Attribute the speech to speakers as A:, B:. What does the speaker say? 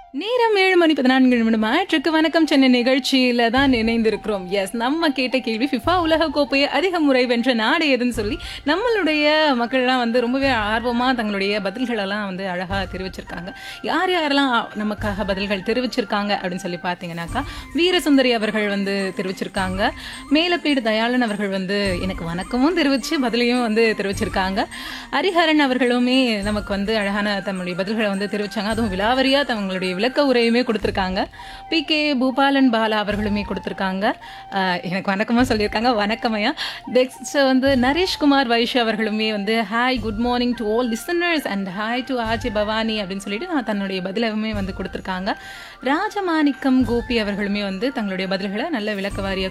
A: நேரம் ஏழு மணி பதினான்கு நிமிடம் ஆயிற்றுக்கு வணக்கம் சென்னை நிகழ்ச்சியில தான் இணைந்திருக்கிறோம் எஸ் நம்ம கேட்ட கேள்வி ஃபிஃபா உலக கோப்பையை அதிக முறை வென்ற நாடு எதுன்னு சொல்லி நம்மளுடைய மக்கள்லாம் வந்து ரொம்பவே ஆர்வமாக தங்களுடைய பதில்களெல்லாம் வந்து அழகாக தெரிவிச்சிருக்காங்க யார் யாரெல்லாம் நமக்காக பதில்கள் தெரிவிச்சிருக்காங்க அப்படின்னு சொல்லி பார்த்தீங்கன்னாக்கா வீரசுந்தரி அவர்கள் வந்து தெரிவிச்சிருக்காங்க மேலப்பீடு தயாளன் அவர்கள் வந்து எனக்கு வணக்கமும் தெரிவிச்சு பதிலையும் வந்து தெரிவிச்சிருக்காங்க ஹரிஹரன் அவர்களுமே நமக்கு வந்து அழகான தம்முடைய பதில்களை வந்து தெரிவிச்சாங்க அதுவும் விலாவரியா தங்களுடைய விளக்க உரையுமே கொடுத்துருக்காங்க பி கே பூபாலன் பாலா அவர்களுமே கொடுத்துருக்காங்க ஆஹ் எனக்கு வணக்கமா சொல்லியிருக்காங்க வணக்கமையா நெக்ஸ்ட் வந்து நரேஷ்குமார் வைஷ் அவர்களுமே வந்து hi good morning to all listeners and hi to Aaji Bhavani அப்படின்னு சொல்லிட்டு நான் தன்னுடைய பதிலவுமே வந்து கொடுத்துருக்காங்க ராஜமாணிக்கம் கோபி அவர்களுமே வந்து தங்களுடைய பதில்களை நல்ல விளக்க வாரியா